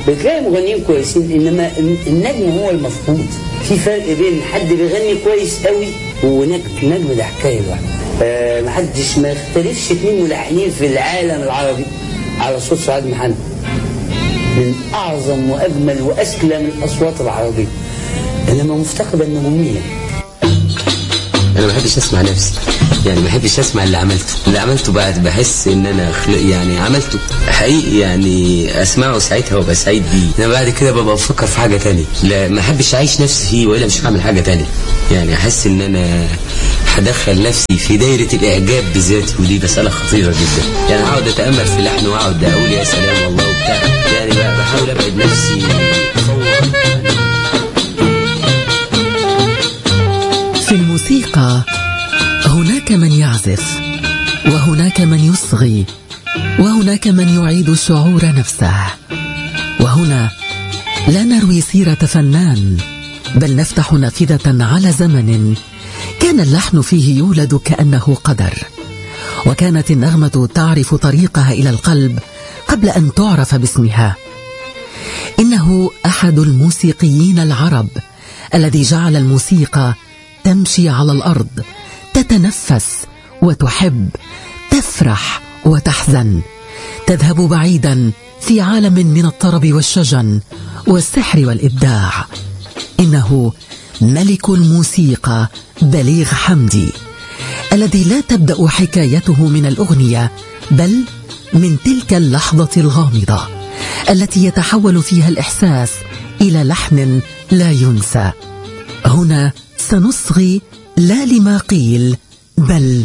بتلاقي مغنيين كويسين انما النجم هو المفقود في فرق بين حد بيغني كويس قوي ونجم نجم ده حكايه لوحده آه محدش ما يختلفش اثنين ملحنين في العالم العربي على صوت سعاد محمد من اعظم واجمل واسلم الاصوات العربيه انما مفتقده النجوميه انا ما بحبش اسمع نفسي يعني ما بحبش اسمع اللي عملته اللي عملته بعد بحس ان انا خلق يعني عملته حقيقي يعني اسمعه ساعتها وابقى سعيد بيه انا بعد كده ببقى بفكر في حاجه تانية لا ما احبش اعيش نفسي فيه والا مش هعمل حاجه تانية يعني احس ان انا هدخل نفسي في دايره الاعجاب بذاتي ودي مساله خطيره جدا يعني اقعد اتامل في لحن واقعد اقول يا سلام والله وبتاع يعني بقى بحاول ابعد نفسي اصور في الموسيقى هناك من يعزف وهناك من يصغي وهناك من يعيد الشعور نفسه وهنا لا نروي سيرة فنان بل نفتح نافذة على زمن كان اللحن فيه يولد كأنه قدر وكانت النغمة تعرف طريقها إلى القلب قبل أن تعرف باسمها إنه أحد الموسيقيين العرب الذي جعل الموسيقى تمشي على الارض تتنفس وتحب تفرح وتحزن تذهب بعيدا في عالم من الطرب والشجن والسحر والابداع انه ملك الموسيقى بليغ حمدي الذي لا تبدا حكايته من الاغنيه بل من تلك اللحظه الغامضه التي يتحول فيها الاحساس الى لحن لا ينسى هنا سنصغي لا لما قيل بل